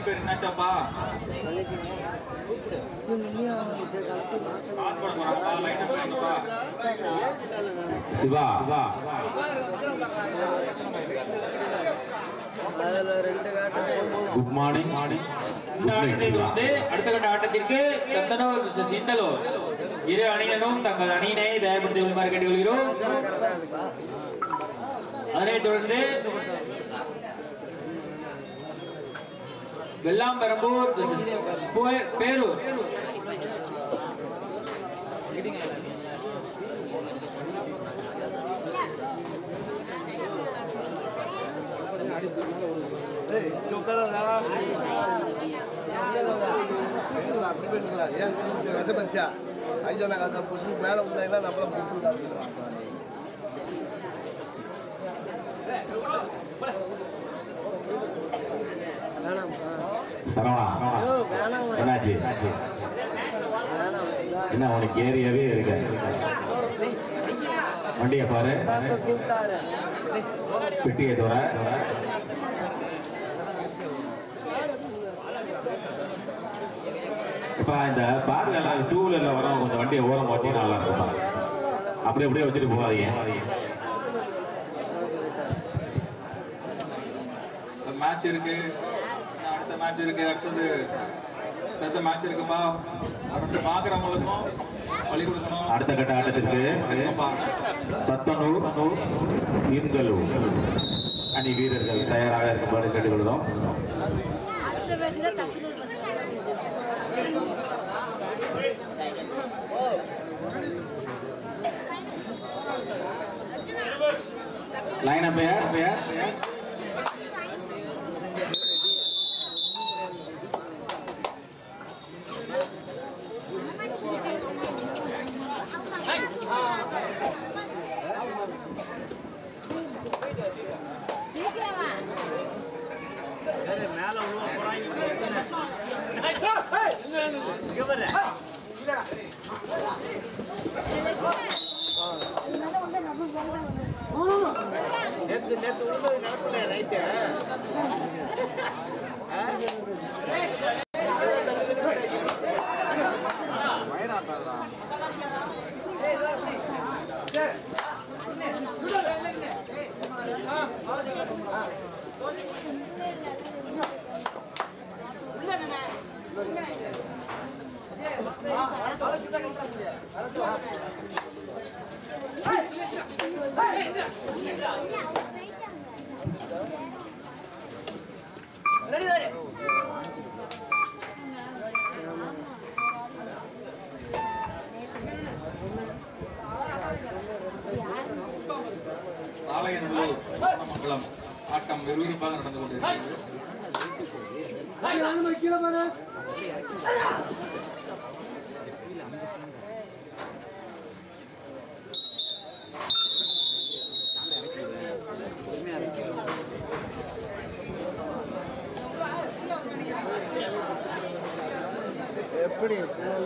பேர் என்னாச்சாப்பா காசு போட போறாப்பா லைன் நம்பர் எங்கப்பா சிவா குட் மார்னிங் இந்த ஆட்டத்தில் வந்து அடுத்த கட்ட ஆட்டத்திற்கு தந்தனூர் versus இந்தலூர் இரு அணியினரும் தங்கள் அணியினை தயார்படுத்தி கொள்ளுமாறு கேட்டுக்கொள்கிறோம் அதனைத் தொடர்ந்து வெள்ளாம்பரம்பூர் versus பே- பேரூர் ஏய் இங்க உட்காராதா அப்படி போயிருங்களா ஏன் இந்த விச பஞ்சா ஐயா நாங்கள் அந்த புஷ்பு மேலே வந்தாங்கன்னா நம்மள புட்டு சரவணா என்னாச்சு என்ன உனக்கு ஏரியாவே இருக்க வண்டியை பாரு பெட்டியை தோற இப்ப இந்த பாருங்க எல்லாம் டூ வீலர்ல வரவங்க கொஞ்சம் வண்டியை ஓரம் வச்சு நல்லா இருக்கும் அப்படியே அப்படியே வச்சுட்டு போகாதீங்க மேட்ச் இருக்கு அடுத்த மேட்ச் இருக்கு அடுத்தது அடுத்த மேட்ச் இருக்குப்பா அடுத்து பாக்குறவங்களுக்கும் வழி கொடுக்கணும் அடுத்த கட்ட ஆட்டத்திற்கு சத்தனூர் இந்தலூர் அணி வீரர்கள் தயாராக இருக்குமாறு கேட்டுக்கொள்கிறோம் அடுத்த பேஜ்ல தக்குனூர் லைன் அப்பையார் ஆலயநல்லூர் மங்களம் ஆட்டம் விறுவிறுப்பாக நடந்து கொண்டிருக்கிறது எப்படி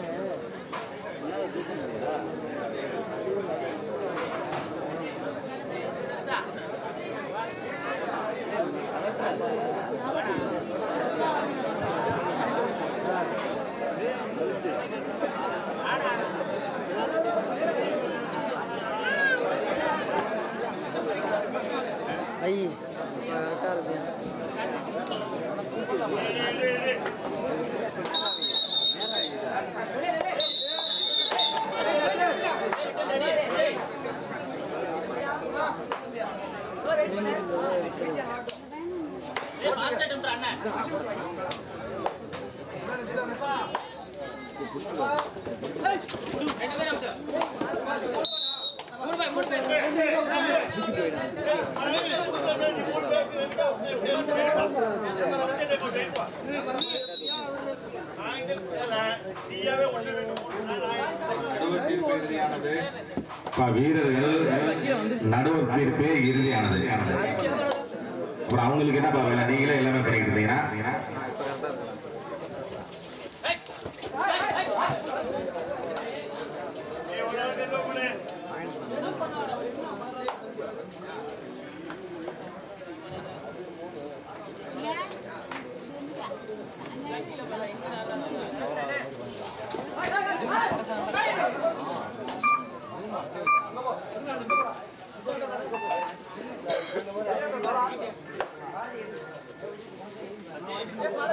நடுவர் தீர்ப்பு இறுதியானது இப்ப வீரர்கள் நடுவர் தீர்ப்பே இறுதியானது அப்புறம் அவங்களுக்கு என்னப்பா வேலை நீங்களே எல்லாமே பண்ணிட்டு இருந்தீங்கன்னா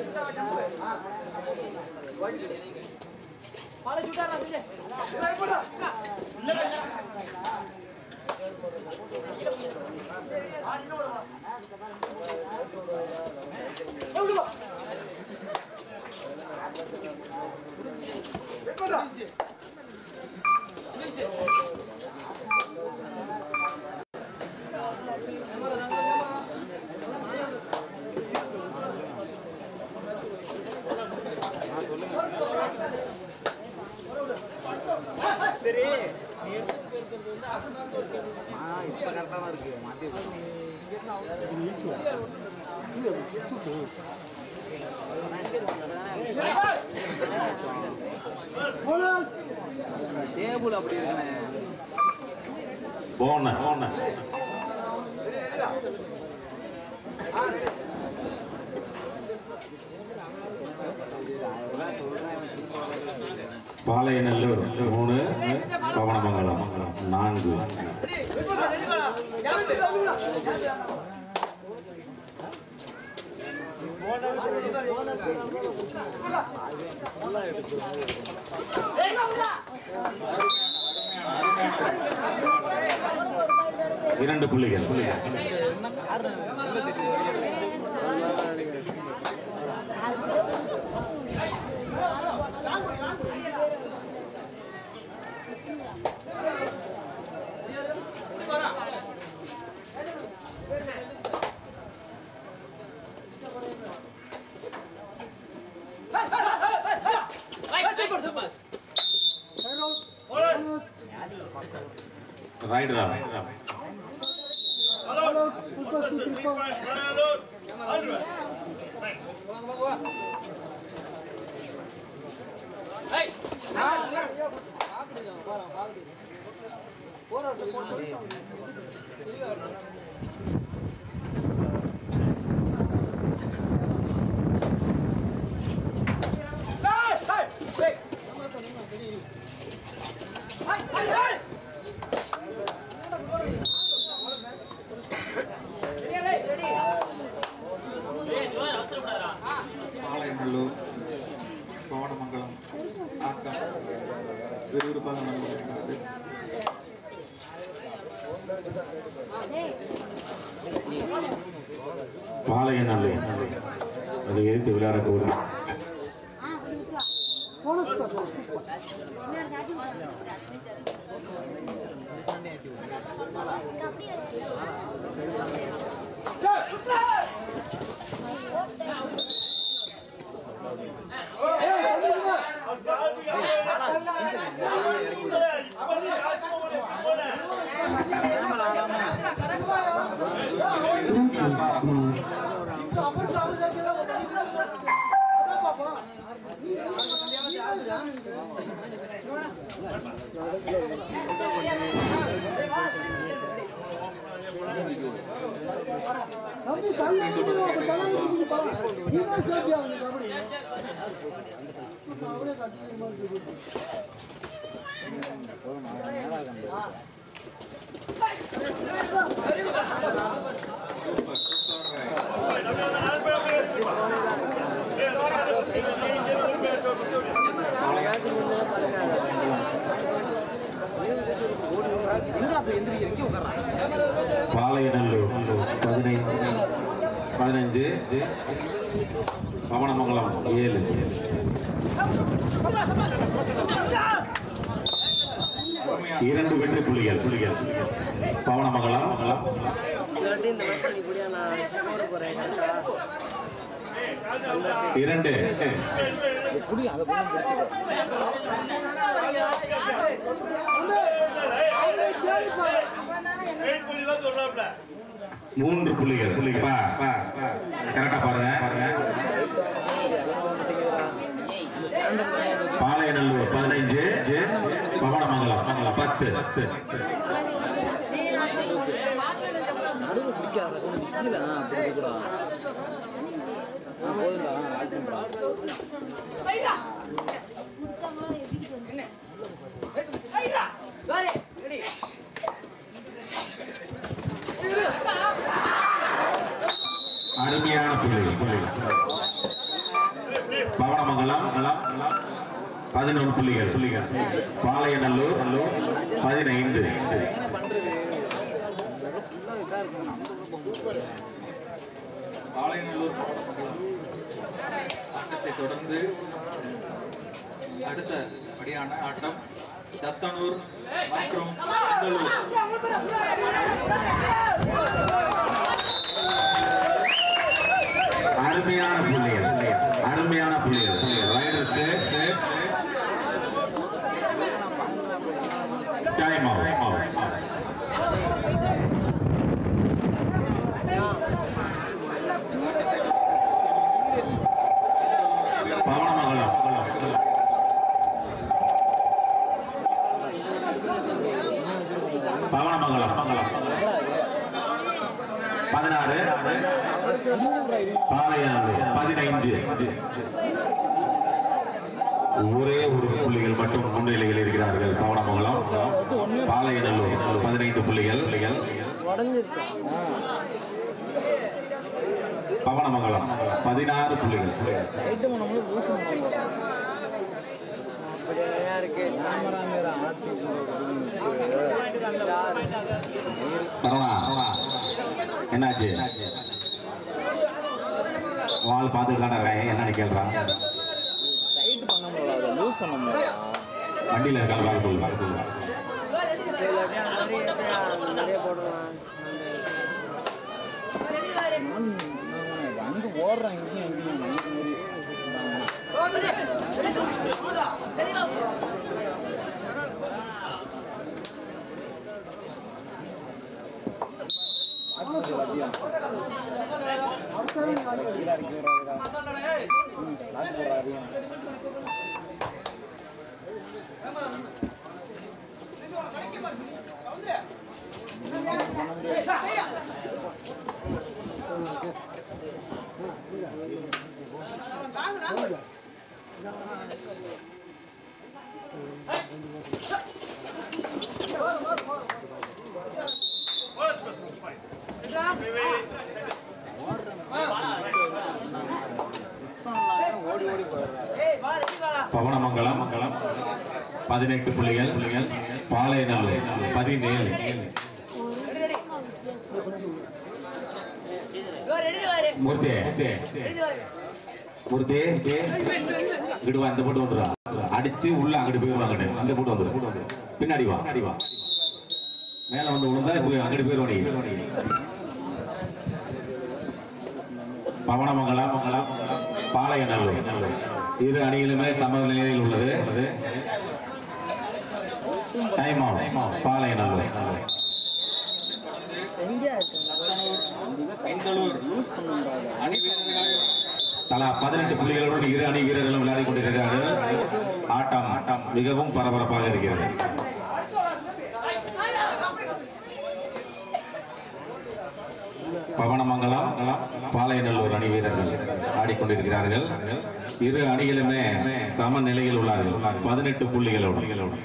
போன போன பாளையநல்லூர் மூணு பவனமங்கலம் நான்கு இரண்டு புள்ளிகள் ரைட் பாளையநல்லூர் கோவணமங்கலம் ஆக்கம் விறுவிறுப்பாக நடந்திருக்கிறது பாளையநல்லூர் அதை எதிர்த்து விளையாடக்கூடிய சூப்பர் சூப்பர் பாளையநல்லூர் பதினைந்து பதினஞ்சு பவனமங்கலம் ஏழு இரண்டு வெற்றி புள்ளிகள் புள்ளிகள் பவனமங்கலம் இல்லாட்டி இந்த மேட்ச் நீ கூட நான் ஸ்கோர் போறேன் கரெக்டா இரண்டு குடி அதை கூட முடிச்சுக்கோ மூன்று புள்ளிகள் புள்ளிகள் கரெக்டா பாருங்க பாளையநல்லூர் பதினைஞ்சு பவனமங்கலம் பத்து நடுவில் பிடிக்காத கொஞ்சம் கீழே ஆ அப்படி கூட ஆ போதும்டா லாக் பண்ணுறா அருமையான புள்ளி புள்ளி பவனமங்கலம் பதினொன்று புள்ளிகள் புள்ளிகள் பாளையநல்லூர் பதினைந்து பாளையநல்லூர் பவனமங்கலம் ஆட்டத்தை தொடர்ந்து அடுத்த படியான ஆட்டம் தத்தனூர் மற்றும் செந்தலூர் அருமையான புள்ளிகள் அருமையான புள்ளிகள் ரைடர்ஸ்க்கு டைம் அவுட் பவனமங்கலம் பவனமங்கலம் பதினாறு பாளையாறு பதினைந்து ஒரே ஒரு புள்ளிகள் மட்டும் முன்னிலையில் இருக்கிறார்கள் பவனமங்கலம் பாளையநல்லூர் பதினைந்து புள்ளிகள் பவனமங்கலம் பதினாறு புள்ளிகள் ரைட்டு பண்ணும்போது பூசு அப்படியே இருக்கு சாமராமியோட ஆட்சி சரவணா என்னாச்சு வால் பார்த்துட்டு தானே இருக்கேன் என்னன்னு கேள்றான் ரைட்டு பண்ண முடியாது லூஸ் பண்ண முடியாது வண்டியில இருக்காங்க பார்க்க சொல்லு பார்க்க சொல்லு அங்கே ஓடுறேன் இங்கேயும் இங்கேயும் பவனமங்கலம் பதினெட்டு புள்ளிகள் புள்ளிகள் பாளையநல்லூர் பதினேழு மூர்த்தி மூர்த்தி இங்கிட்டு வா இந்த போட்டு வந்துடா அடிச்சு உள்ள அங்கிட்டு போயிருவாங்க இந்த போட்டு வந்துடு பின்னாடி வா பின்னாடி வா மேல வந்து விழுந்தா இப்ப அங்கிட்டு போயிருவா நீ பவனமங்கலம் பாளையநல்லூர் இரு அணிகளுமே சம நிலையில் உள்ளது டைம் அவுட் பாளையநல்லூர் செந்தலூர் அணி வீரர்கள் தலா பதினெட்டு புள்ளிகளுடன் இரு அணி வீரர்களும் விளையாடிக் கொண்டிருக்கிறார்கள் ஆட்டம் ஆட்டம் மிகவும் பரபரப்பாக இருக்கிறது பவனமங்கலம் பாளையநல்லூர் அணி வீரர்கள் ஆடிக்கொண்டிருக்கிறார்கள் இரு அணிகளுமே சம நிலையில் உள்ளார்கள் பதினெட்டு புள்ளிகளோடு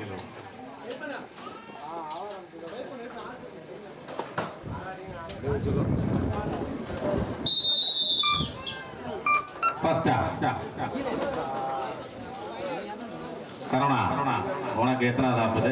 ஃபர்ஸ்ட் கருணா உனக்கு எத்தனாவது ஆப்பது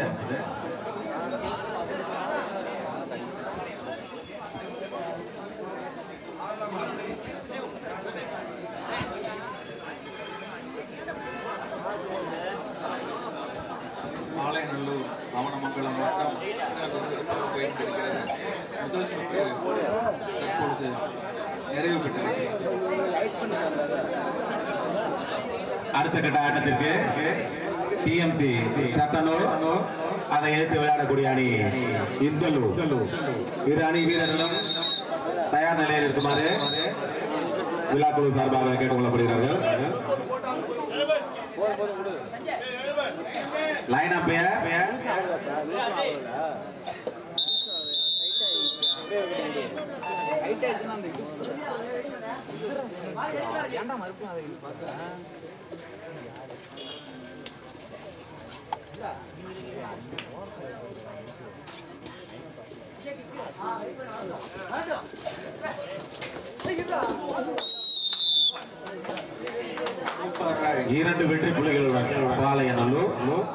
ஆலயநல்லூர் அவனமங்கலம் வட்டம் போயிருக்கிறது முதல் சுற்று தற்பொழுது நிறைவு பெற்றது அடுத்த கட்ட ஆட்டத்திற்கு டிஎம்சி சத்தனூர் அதை எதிர்த்து விளையாடக்கூடிய அணி இந்தலூர் இரு அணி வீரர்களும் தயார் நிலையில் இருக்குமாறு விழாக்குழு சார்பாக கேட்டுக்கொள்ளப்படுகிறார்கள் லைன் அப் ஏன்டா மறுப்பு அதை பார்த்தேன் இரண்டு வெற்றி புள்ளிகளுடன் பாளையநல்லூர்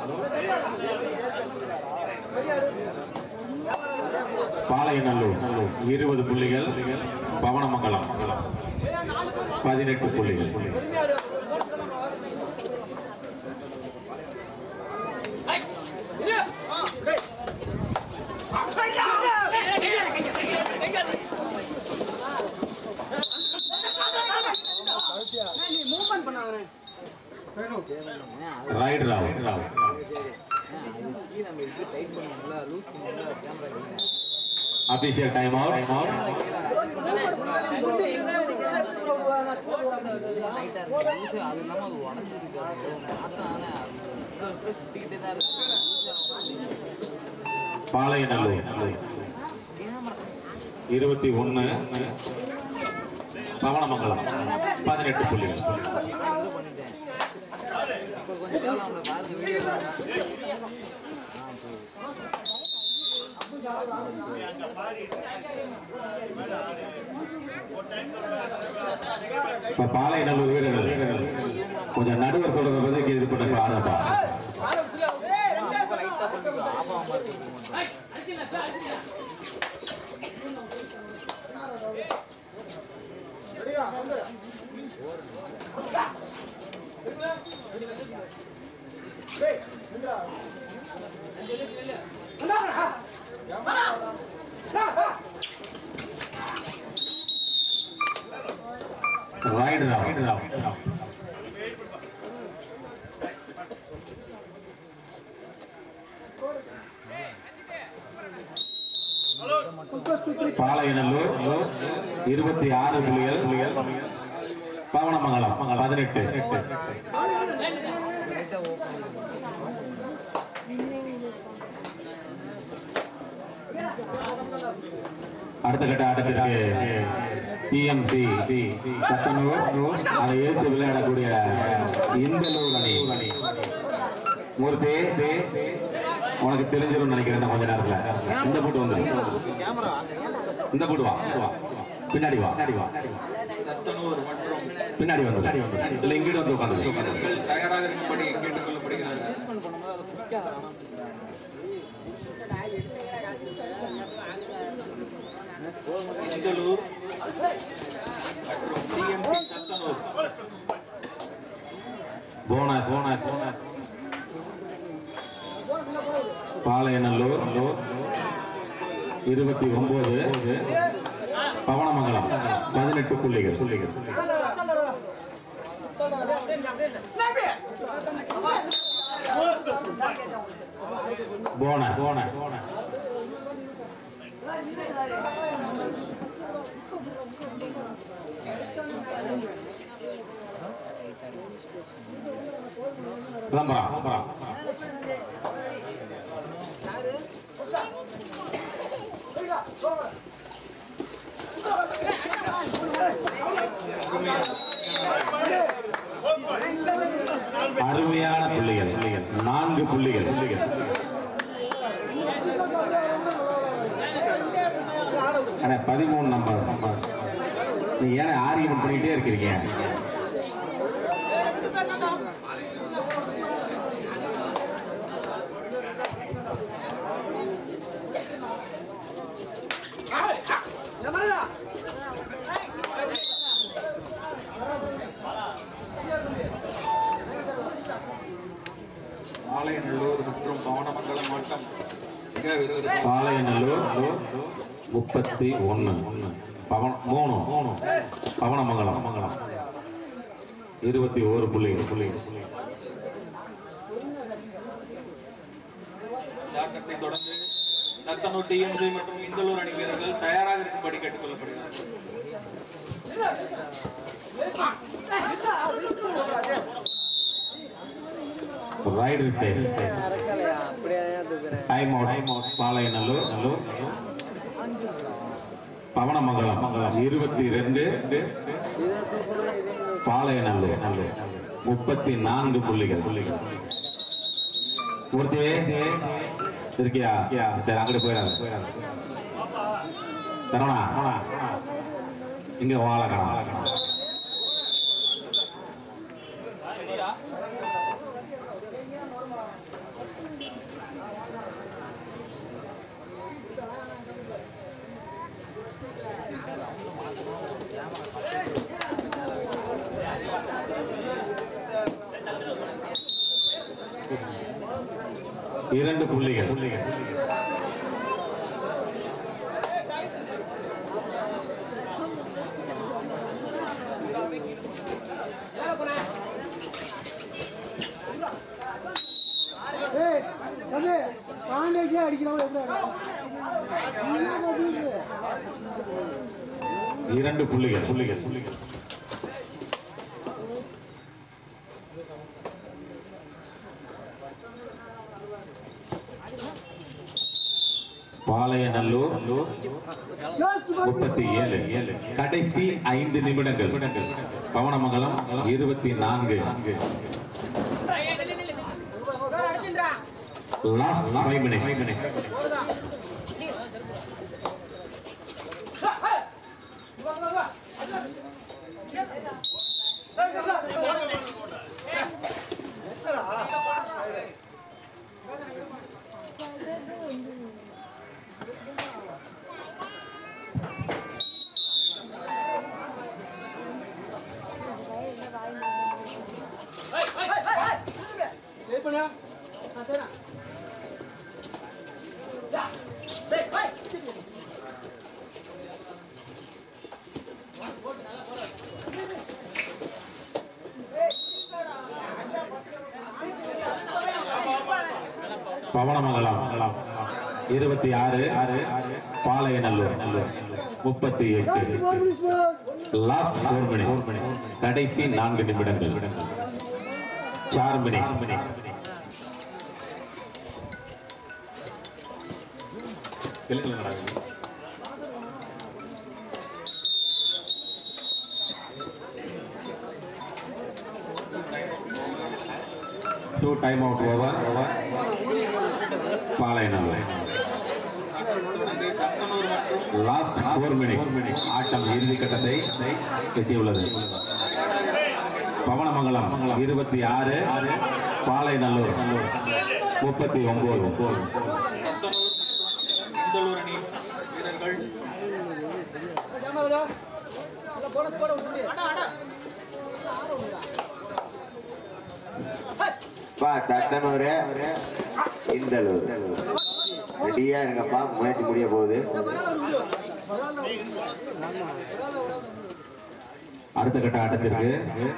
பாளையநல்லூர் இருபது புள்ளிகள் பவனமங்கலம் பதினெட்டு புள்ளிகள் ரைட் ராவ் கீழே நம்ம இது டைட் பண்ணுவோம்ல லூஸ் பண்ணுவோம்ல கேமரா அபிஷியல் டைம் அவுட் லைட்டாக இருக்கு லூஸ் அது இல்லாமல் அது உடஞ்சிருக்கு அது மாற்றான சுட்டிக்கிட்டே தான் இருக்கு பாளையநல்லூர் இருபத்தி ஒன்னு பவனமங்கலம் பதினெட்டு புள்ளிகள் பண்ணிட்டேன் இப்போ கொஞ்சம் தேவை நம்மளை பார்த்து வீடியோ இப்ப பாளையநல்லூர் வீரர்கள் கொஞ்சம் நடுவர் சொல்றத பத்தி இது பண்ண பாருங்கப்பா ரைட் ராவ் பாளையநல்லூர் இருபத்தி ஆறு புள்ளிகள் பவனமங்கலம் பதினெட்டு அடுத்த கட்ட ஆட்டத்திற்கு டிஎம்சி சத்தனூர் அதை எதிர்த்து விளையாடக்கூடிய இந்தலூர் அணி மூர்த்தி உனக்கு தெரிஞ்சிடும் நினைக்கிறேன் இன்னும் கொஞ்ச நேரத்துல இந்த போட்டு வந்து இந்த போட்டு வா வா. பின்னாடி வா பின்னாடி வா தத்தனூர் மற்றும் பின்னாடி வந்து இல்ல இங்கிட்டு வந்து உட்காந்து வீரர்கள் தயாராக இருக்கும்படி கேட்டுக்கொள்ளப்படுகிறார்கள் இந்தலூர் மற்றும் டிஎம்சி Thathanur bonus bonus bonus Palayanallur இருபத்தி ஒன்பது பவனமங்கலம் பதினெட்டு புள்ளிகள் புள்ளிகள் போனஸ் போனஸ் சிதம்பரம் சிதம்பரம் அருமையான புள்ளிகள் புள்ளிகள் நான்கு புள்ளிகள் புள்ளிகள் அண்ணா, பதிமூணு நம்பர் நம்பர் நீங்க ஏன் ஆர்கியூமெண்ட் பண்ணிட்டே இருக்கிறீங்க ஆலயநல்லூர் மற்றும் பவனமங்கலம் ஆட்டம் மிக விறுவிறுப்பாக பாளையநல்லூர் முப்பத்தி ஒன்னு பவன் மூணு மூணு பவனமங்கலம் மங்கலம் இருபத்தி ஓரு புள்ளிகள் புள்ளிகள் இந்த ஆட்டத்தை தொடர்ந்து தத்தனூர் டிஎம்சி மற்றும் இந்தலூர் அணி வீரர்கள் தயாராக இருக்கும்படி கேட்டுக்கொள்ளப்படுகிறார்கள் ரைட் சைடு அப்படியே இருக்கிறேன் time out time out Palayanallur Nallur Pavanamangalam Mangalam இருபத்தி ரெண்டு பாளையநல்லூர் நல்லூர் முப்பத்தி நான்கு புள்ளிகள் புள்ளிகள் மூர்த்தி இருக்கியா சரி அங்கிட்டு போயிடாது தரணா இங்க வாழ காணா இரண்டு புள்ளிகள் ஏய் தம்பி காண்டே அடிக்கிறவங்க எப்படி இரண்டு புள்ளிகள் புள்ளிகள் புள்ளிகள் பாளையநல்லூர் முப்பத்தி ஏழு கடைசி ஐந்து நிமிடங்கள் பவனமங்கலம் இருபத்தி நான்கு லாஸ்ட் ஃபைவ் மினிட் பவனமங்கலம் இருபத்தி ஆறு பாளையநல்லூர் முப்பத்தி எட்டு லாஸ்ட் ஃபோர் மினிட் கடைசி நான்கு நிமிடங்கள் sir minute two time out over Palayanallur last four minute ஆட்டம் இறுதி கட்டத்தை எட்டியுள்ளது பவனமங்கலம் இருபத்தி ஆறு பாளையநல்லூர் முப்பத்தி ஒன்பது இந்தலூர் அணி வீரர்கள் பா தத்தனூர் இந்தலூர் ரெடியா இருங்கப்பா முயற்சி முடிய போகுது அடுத்த கட்ட ஆட்டத்திற்கு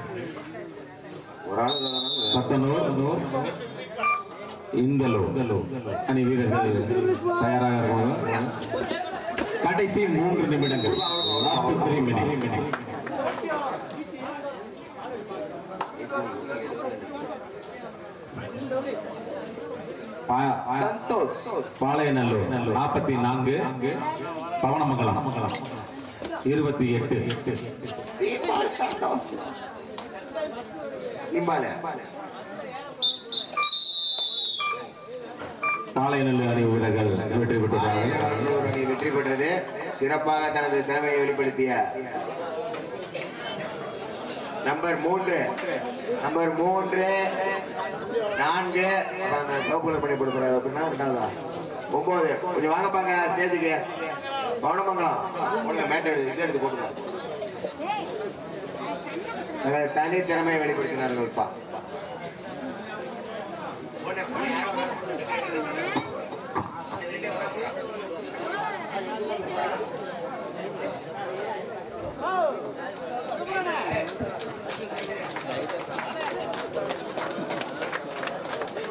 ஒரு ஆள் சத்தனூர் இந்தலூர் அணி வீரர்கள் தயாராக இருக்கணும் கடைசி மூன்று நிமிடங்கள் last three minute Santhosh Palayanallur நாற்பத்தி நான்கு பவனமங்கலம் இருபத்தி எட்டு சீமான் சந்தோஷ் சிம்பால பாளையநல்லூர் அணி வீரர்கள் வெற்றி பெற்றார்கள் பெங்களூரு அணி வெற்றி பெற்றது சிறப்பாக தனது திறமையை வெளிப்படுத்திய நம்பர் மூன்று நம்பர் மூன்று நான்கு அப்புறம் அந்த சோப்புல பண்ணி கொடுக்குறாரு அப்படின்னா ரெண்டாவதா ஒன்பது கொஞ்சம் வாங்கப்பாங்க ஸ்டேஜுக்கு பவனமங்கலம் ஒழுங்கா மேட் எடுத்து இது எடுத்து போட்டுருவோம் தங்களது தனி திறமையை வெளிப்படுத்தினார்கள்ப்பா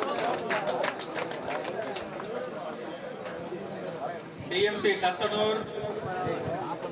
டிஎம்சி தத்தனூர்